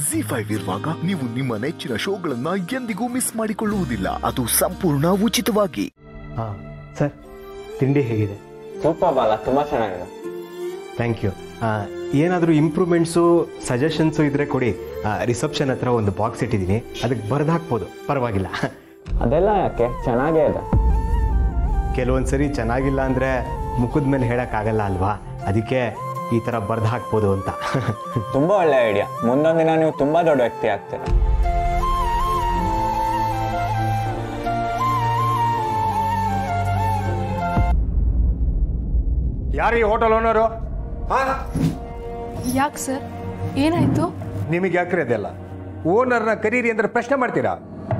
G five ಇರುವಾಗ ನೀವು ನಿಮ್ಮ ನೆಚ್ಚಿನ ಶೋಗಳನ್ನ ಎಂದಿಗೂ ಮಿಸ್ ಮಾಡಿಕೊಳ್ಳುವುದಿಲ್ಲ ಅದು ಸಂಪೂರ್ಣ ಉಚಿತವಾಗಿ ಹಾಂ ಸರ್ ತಿಂಡಿ ಹೇಗಿದೆ ಸೂಪರ್ ಬಾಲ ತುಂಬಾ ಚೆನ್ನಾಗಿದೆ ಥ್ಯಾಂಕ್ ಯು ಏನಾದರೂ ಇಂಪ್ರೂವ್ಮೆಂಟ್ಸು ಸಜೆಷನ್ಸು ಇದ್ರೆ ಕೊಡಿ ರಿಸೆಪ್ಷನ್ ಹತ್ರ ಒಂದು ಬಾಕ್ಸ್ ಇಟ್ಟಿದ್ದೀನಿ ಅದಕ್ಕೆ ಬರೆದು ಹಾಕ್ಬೋದು ಪರವಾಗಿಲ್ಲ ಅದೆಲ್ಲ ಯಾಕೆ ಚೆನ್ನಾಗೇ ಇದೆ ಕೆಲವೊಂದು ಸರಿ ಚೆನ್ನಾಗಿಲ್ಲ ಅಂದರೆ ಮುಖದ ಮೇಲೆ ಹೇಳೋಕ್ಕಾಗಲ್ಲ ಅಲ್ವಾ ಅದಕ್ಕೆ ಈ ಥರ ಬರೆದು ಹಾಕ್ಬೋದು ಅಂತ ತುಂಬಾ ಒಳ್ಳೆ ಐಡಿಯಾ ಮುಂದೊಂದು ದಿನ ನೀವು ತುಂಬಾ ದೊಡ್ಡ ವ್ಯಕ್ತಿ ಆಗ್ತೀರಾ ಯಾರು ಈ ಹೋಟೆಲ್ ಓನರು ಯಾಕೆ ಸರ್ ಏನಾಯ್ತು ನಿಮಗೆ ಯಾಕ್ರಿ ಅದೆಲ್ಲ ಓನರ್ನ ಕರೀರಿ ಅಂದ್ರೆ ಪ್ರಶ್ನೆ ಮಾಡ್ತೀರಾ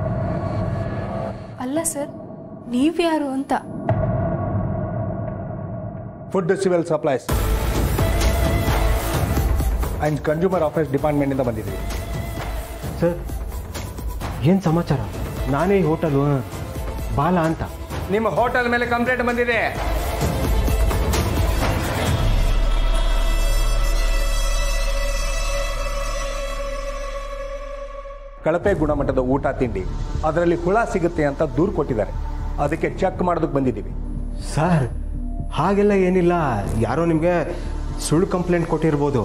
ಅಲ್ಲ ಸರ್ ನೀವ್ಯಾರು ಅಂತ food civil supplies and consumer affairs ಡಿಪಾರ್ಟ್ಮೆಂಟಿಂದ ಬಂದಿದ್ದೀವಿ ಸರ್ ಏನು ಸಮಾಚಾರ ನಾನೇ ಈ ಹೋಟೆಲು ಬಾಲ ಅಂತ ನಿಮ್ಮ ಹೋಟೆಲ್ ಮೇಲೆ ಕಂಪ್ಲೇಂಟ್ ಬಂದಿದೆ ಕಳಪೆ ಗುಣಮಟ್ಟದ ಊಟ ತಿಂಡಿ ಅದರಲ್ಲಿ ಹುಳ ಸಿಗುತ್ತೆ ಅಂತ ದೂರು ಕೊಟ್ಟಿದ್ದಾರೆ ಅದಕ್ಕೆ ಚೆಕ್ ಮಾಡೋದಕ್ಕೆ ಬಂದಿದ್ದೀವಿ ಸರ್ ಹಾಗೆಲ್ಲ ಏನಿಲ್ಲ ಯಾರೋ ನಿಮಗೆ ಸುಳ್ಳು ಕಂಪ್ಲೇಂಟ್ ಕೊಟ್ಟಿರ್ಬೋದು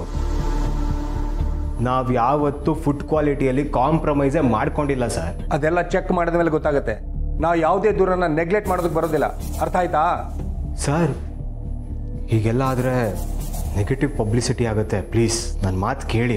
ನಾವು ಯಾವತ್ತೂ ಫುಡ್ ಕ್ವಾಲಿಟಿಯಲ್ಲಿ ಕಾಂಪ್ರಮೈಸೇ ಮಾಡ್ಕೊಂಡಿಲ್ಲ ಸರ್ ಅದೆಲ್ಲ ಚೆಕ್ ಮಾಡಿದ ಮೇಲೆ ಗೊತ್ತಾಗುತ್ತೆ ನಾವು ಯಾವುದೇ ದೂರನ್ನ ನೆಗ್ಲೆಕ್ಟ್ ಮಾಡೋದಕ್ಕೆ ಬರೋದಿಲ್ಲ ಅರ್ಥ ಆಯ್ತಾ ಸರ್ ಹೀಗೆಲ್ಲ ಆದರೆ ನೆಗೆಟಿವ್ ಪಬ್ಲಿಸಿಟಿ ಆಗುತ್ತೆ ಪ್ಲೀಸ್ ನನ್ನ ಮಾತು ಕೇಳಿ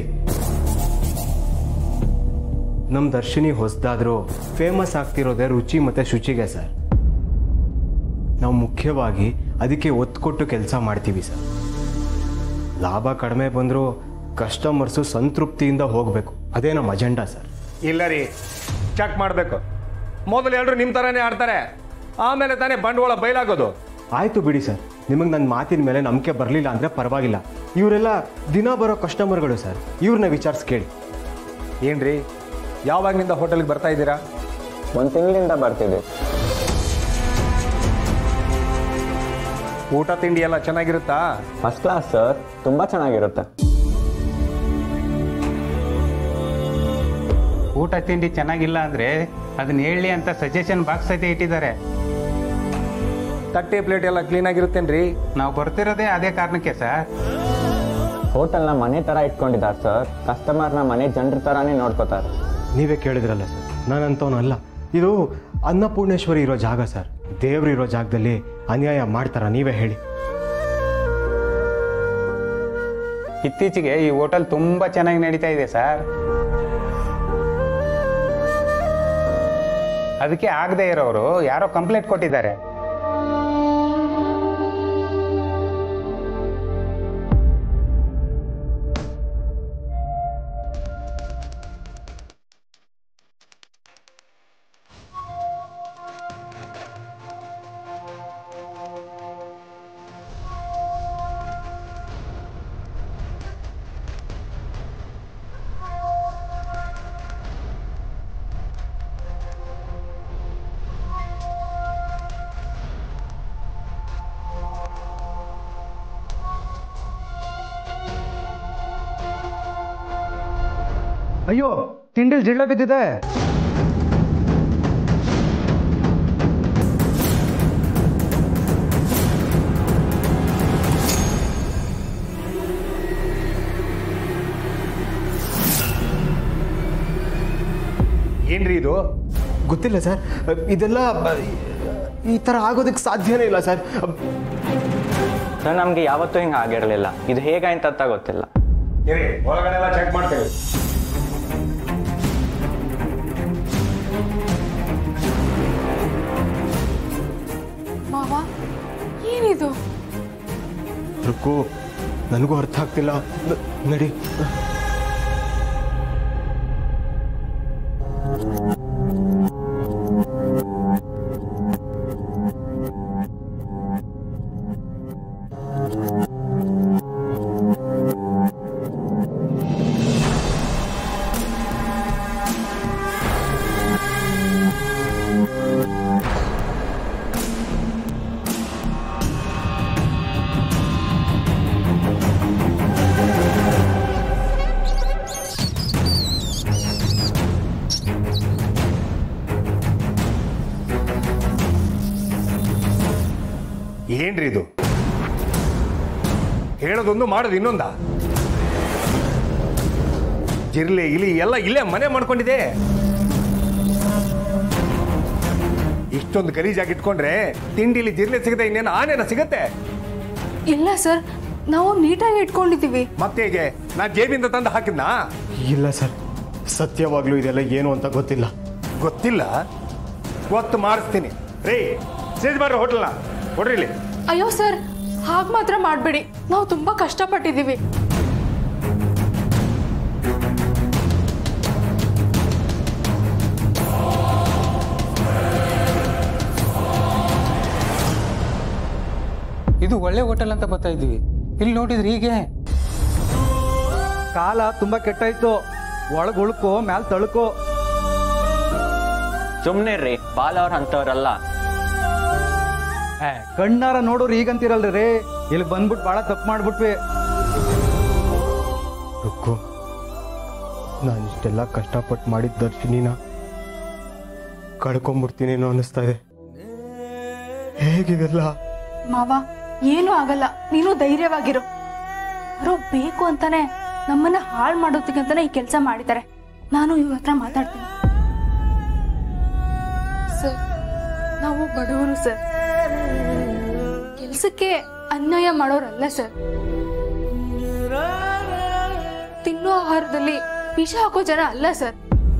ನಮ್ಮ ದರ್ಶಿನಿ ಹೊಸದಾದರೂ ಫೇಮಸ್ ಆಗ್ತಿರೋದೇ ರುಚಿ ಮತ್ತು ಶುಚಿಗೆ ಸರ್ ನಾವು ಮುಖ್ಯವಾಗಿ ಅದಕ್ಕೆ ಒತ್ತು ಕೊಟ್ಟು ಕೆಲಸ ಮಾಡ್ತೀವಿ ಸರ್ ಲಾಭ ಕಡಿಮೆ ಬಂದರೂ ಕಸ್ಟಮರ್ಸು ಸಂತೃಪ್ತಿಯಿಂದ ಹೋಗಬೇಕು ಅದೇ ನಮ್ಮ ಅಜೆಂಡಾ ಸರ್ ಇಲ್ಲ ರೀ ಚೆಕ್ ಮಾಡಬೇಕು ಮೊದಲು ಎಲ್ಲರೂ ನಿಮ್ಮ ಥರನೇ ಆಡ್ತಾರೆ ಆಮೇಲೆ ತಾನೇ ಬಂಡವಾಳ ಬಯಲಾಗೋದು ಆಯಿತು ಬಿಡಿ ಸರ್ ನಿಮಗೆ ನನ್ನ ಮಾತಿನ ಮೇಲೆ ನಂಬಿಕೆ ಬರಲಿಲ್ಲ ಅಂದರೆ ಪರವಾಗಿಲ್ಲ ಇವರೆಲ್ಲ ದಿನ ಬರೋ ಕಸ್ಟಮರ್ಗಳು ಸರ್ ಇವ್ರನ್ನ ವಿಚಾರಿಸಿ ಕೇಳಿ ಏನ್ರಿ ಯಾವಾಗಿನಿಂದ ಹೋಟೆಲ್ಗೆ ಬರ್ತಾ ಇದ್ದೀರಾ ಒಂದ್ ತಿಂಗಳಿಂದ ಬರ್ತಿದ್ವಿ ಊಟ ತಿಂಡಿ ಎಲ್ಲ ಚೆನ್ನಾಗಿರುತ್ತಾ ಫಸ್ಟ್ ಕ್ಲಾಸ್ ಸರ್ ತುಂಬಾ ಚೆನ್ನಾಗಿರುತ್ತೆ ಊಟ ತಿಂಡಿ ಚೆನ್ನಾಗಿಲ್ಲ ಅಂದ್ರೆ ಅದನ್ನ ಹೇಳಿ ಅಂತ ಸಜೆಷನ್ ಬಾಕ್ಸ್ ಐತೆ ಇಟ್ಟಿದ್ದಾರೆ ತಟ್ಟೆ ಪ್ಲೇಟ್ ಎಲ್ಲ ಕ್ಲೀನ್ ಆಗಿರುತ್ತೇನ್ರಿ ನಾವು ಬರ್ತಿರೋದೇ ಅದೇ ಕಾರಣಕ್ಕೆ ಸರ್ ಹೋಟೆಲ್ನ ಮನೆ ತರ ಇಟ್ಕೊಂಡಿದ್ದಾರೆ ಸರ್ ಕಸ್ಟಮರ್ನ ಮನೆ ಜನರ ತರಾನೇ ನೋಡ್ಕೋತಾರೆ ನೀವೇ ಕೇಳಿದ್ರಲ್ಲ ಸರ್ ನಾನಂತವನು ಅಲ್ಲ ಇದು ಅನ್ನಪೂರ್ಣೇಶ್ವರಿ ಇರೋ ಜಾಗ ಸರ್ ದೇವ್ರು ಇರೋ ಜಾಗದಲ್ಲಿ ಅನ್ಯಾಯ ಮಾಡ್ತಾರ ನೀವೇ ಹೇಳಿ ಇತ್ತೀಚೆಗೆ ಈ ಹೋಟೆಲ್ ತುಂಬಾ ಚೆನ್ನಾಗಿ ನಡೀತಾ ಇದೆ ಸರ್ ಅದಕ್ಕೆ ಆಗದೆ ಇರೋರು ಯಾರೋ ಕಂಪ್ಲೇಂಟ್ ಕೊಟ್ಟಿದ್ದಾರೆ ಅಯ್ಯೋ ತಿಂಡಿಲ್ ಜಿಳ್ಳ ಬಿದ್ದಿದೆ ಏನ್ರಿ ಇದು ಗೊತ್ತಿಲ್ಲ ಸರ್ ಇದೆಲ್ಲ ಬ- ಈ ಥರ ಆಗೋದಕ್ಕೆ ಸಾಧ್ಯನೇ ಇಲ್ಲ ಸರ್ ಸರ್ ನಮ್ಗೆ ಯಾವತ್ತೂ ಹಿಂಗೆ ಆಗಿರಲಿಲ್ಲ ಇದು ಹೇಗಾಯ್ತು ಅಂತ ಗೊತ್ತಿಲ್ಲ ಇರಿ ಒಳಗಡೆ ಎಲ್ಲ ಚೆಕ್ ಮಾಡ್ತೇವೆ ಮಾವ ಏನಿದು ರುಕ್ಕು ನನಗೂ ಅರ್ಥ ಆಗ್ತಿಲ್ಲ ನ- ನಡಿ ಏನ್ರಿ ಇದು ಹೇಳೋದೊಂದು ಮಾಡೋದು ಇನ್ನೊಂದ ಜಿರ್ಲೆ ಇಲಿ ಎಲ್ಲ ಇಲ್ಲೇ ಮನೆ ಮಾಡ್ಕೊಂಡಿದೆ ಇಷ್ಟೊಂದು ಗಲೀಜಾಗಿ ಇಟ್ಕೊಂಡ್ರೆ ತಿಂಡಿಲಿ ಜಿರ್ಲೆ ಸಿಗದೆ ಇನ್ನೇನು ಆನೆನ ಸಿಗತ್ತೆ ಇಲ್ಲ ಸರ್ ನಾವು ನೀಟಾಗಿ ಇಟ್ಕೊಂಡಿದ್ದೀವಿ ಮತ್ತೆ ಹೇಗೆ ನಾ ಜೇಬಿಂದ ತಂದು ಹಾಕಿದ್ನಾ ಇಲ್ಲ ಸರ್ ಸತ್ಯವಾಗ್ಲೂ ಇದೆಲ್ಲ ಏನು ಅಂತ ಗೊತ್ತಿಲ್ಲ ಗೊತ್ತಿಲ್ಲ ಗೊತ್ತು ಮಾಡಿಸ್ತೀನಿ ರೇ ಸೇಜ್ ಮಾಡ್ರಿ ಹೋಟೆಲ್ನ ಕೊಡ್ರಿ ಇಲ್ಲಿ ಅಯ್ಯೋ ಸರ್ ಹಾಗೆ ಮಾತ್ರ ಮಾಡಬೇಡಿ ನಾವು ತುಂಬ ಕಷ್ಟಪಟ್ಟಿದ್ದೀವಿ ಇದು ಒಳ್ಳೆ ಹೋಟೆಲ್ ಅಂತ ಬರ್ತಾ ಇದ್ವಿ ಇಲ್ಲಿ ನೋಡಿದ್ರಿ ಹೀಗೆ ಕಾಲ ತುಂಬಾ ಕೆಟ್ಟಾಯ್ತು ಒಳಗ್ ಉಳ್ಕೋ ಮ್ಯಾಲ್ ತಳ್ಕೋ ಸುಮ್ಮನೆ ರೀ ಬಾಲ್ ಅವ್ರ ಅಂಥವ್ರಲ್ಲ ಏ, ಕಣ್ಣಾರ ನೋಡೋರು ಈಗಂತೀರಲ್ರಿ ರೀ ಇಲ್ಲಿ ಬಂದ್ಬಿಟ್ಟು ಭಾಳ ತಪ್ಪು ಮಾಡ್ಬಿಟ್ವಿ ರುಕ್ಕು ನಾನು ಇಷ್ಟೆಲ್ಲ ಕಷ್ಟಪಟ್ಟು ಮಾಡಿದ ದರ್ಶಿನಿನ ಕಳ್ಕೊಂಬಿಡ್ತೀನೇನೋ ಅನ್ನಿಸ್ತಾ ಇದೆ ಹೇಗಿದೆಲ್ಲ ಮಾವ ಏನೂ ಆಗಲ್ಲ ನೀನು ಧೈರ್ಯವಾಗಿರು ಯಾರೋ ಬೇಕು ಅಂತಾನೆ ನಮ್ಮನ್ನ ಹಾಳು ಮಾಡೋದಕ್ಕಂತಾನೆ ಈ ಕೆಲಸ ಮಾಡಿದ್ದಾರೆ ನಾನು ಇವ್ರ ಹತ್ರ ಮಾತಾಡ್ತೀನಿ ಸರ್ ನಾವು ಬಡವರು ಸರ್ ಕೆಲಸಕ್ಕೆ ಅನ್ಯಾಯ ಮಾಡೋರಲ್ಲ ಸರ್ ತಿನ್ನೋ ಆಹಾರದಲ್ಲಿ ವಿಷ ಹಾಕೋ ಜನ ಅಲ್ಲ ಸರ್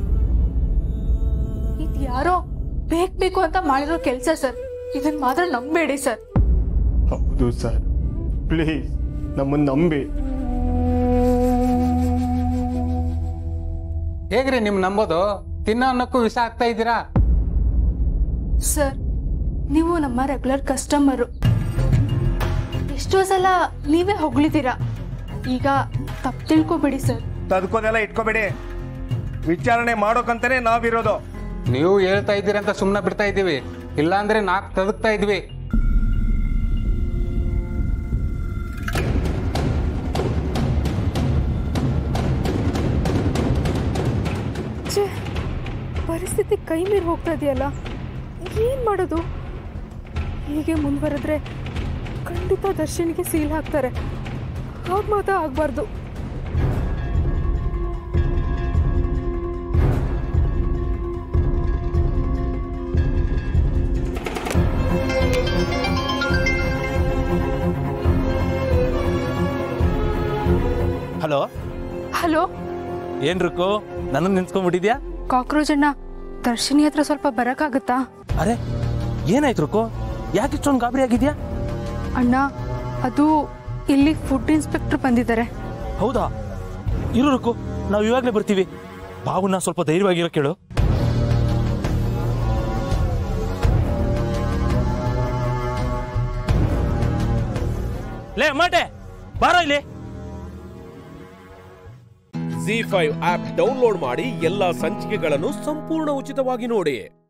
ಇದು ಯಾರೋ ಬೇಕ್ ಬೇಕು ಅಂತ ಮಾಡಿರೋ ಕೆಲಸ ಸರ್ ಇದನ್ನ ಮಾತ್ರ ನಂಬೇಡಿ ಸರ್ ಹೌದು ಸರ್ ಪ್ಲೀಸ್ ನಮ್ಮನ್ನು ನಂಬಿ ಹೇಗ್ರಿ ನಿಮ್ ನಂಬೋದು ತಿನ್ನೋ ಅನ್ನಕ್ಕೂ ವಿಷ ಆಗ್ತಾ ಇದ್ದೀರಾ ಸರ್ ನೀವು ನಮ್ಮ ರೆಗ್ಯುಲರ್ ಕಸ್ಟಮರು ಎಷ್ಟೋ ಸಲ ನೀವೇ ಹೊಗಳಿದ್ದೀರಾ ಈಗ ತಪ್ಪು ತಿಳ್ಕೊಬೇಡಿ ಸರ್ ತದ್ಕೋದೆಲ್ಲ ಇಟ್ಕೋಬೇಡಿ ವಿಚಾರಣೆ ಮಾಡೋಕಂತಾನೆ ನಾವಿರೋದು ನೀವು ಹೇಳ್ತಾ ಇದ್ದೀರಂತ ಸುಮ್ಮನೆ ಬಿಡ್ತಾ ಇದ್ದೀವಿ ಇಲ್ಲಾಂದ್ರೆ ನಾಲ್ಕು ತದಕ್ತಾ ಇದ್ವಿ ಪರಿಸ್ಥಿತಿ ಕೈ ಮೀರಿ ಹೋಗ್ತಾ ಇದೆಯಲ್ಲ ಏನು ಮಾಡೋದು ಹೀಗೆ ಮುಂದುವರೆದ್ರೆ ಖಂಡಿತ ದರ್ಶನ್ಗೆ ಸೀಲ್ ಹಾಕ್ತಾರೆ ಹಾಗೆ ಮಾತ್ರ ಆಗಬಾರ್ದು ಹಲೋ ಹಲೋ ಏನ್ ರುಕು ನನ್ನ ನಿಂತ್ಕೊಂಡ್ಬಿಟ್ಟಿದ್ಯಾ ಕಾಕ್ರೋಚ್ ಅಣ್ಣ ದರ್ಶಿನಿ ಹತ್ರ ಸ್ವಲ್ಪ ಬರೋಕ್ಕಾಗತ್ತಾ ಅರೆ ಏನಾಯ್ತು ರುಕು ಯಾಕೆ ಇಷ್ಟೊಂದು ಗಾಬರಿ ಆಗಿದ್ಯಾ ಅಣ್ಣ ಅದು ಇಲ್ಲಿ ಫುಡ್ ಇನ್ಸ್ಪೆಕ್ಟರ್ ಬಂದಿದ್ದಾರೆ ಹೌದಾ ಇರು ರುಕು ನಾವು ಇವಾಗಲೇ ಬರ್ತೀವಿ ಬಾವುನ ಸ್ವಲ್ಪ ಧೈರ್ಯವಾಗಿರೋ ಕೇಳು ಲೇ ಮಾಟೆ ಬಾರೋ ಇಲ್ಲಿ ಜಿ ಫೈವ್ ಆಪ್ ಡೌನ್ಲೋಡ್ ಮಾಡಿ ಎಲ್ಲಾ ಸಂಚಿಕೆಗಳನ್ನು ಸಂಪೂರ್ಣ ಉಚಿತವಾಗಿ ನೋಡಿ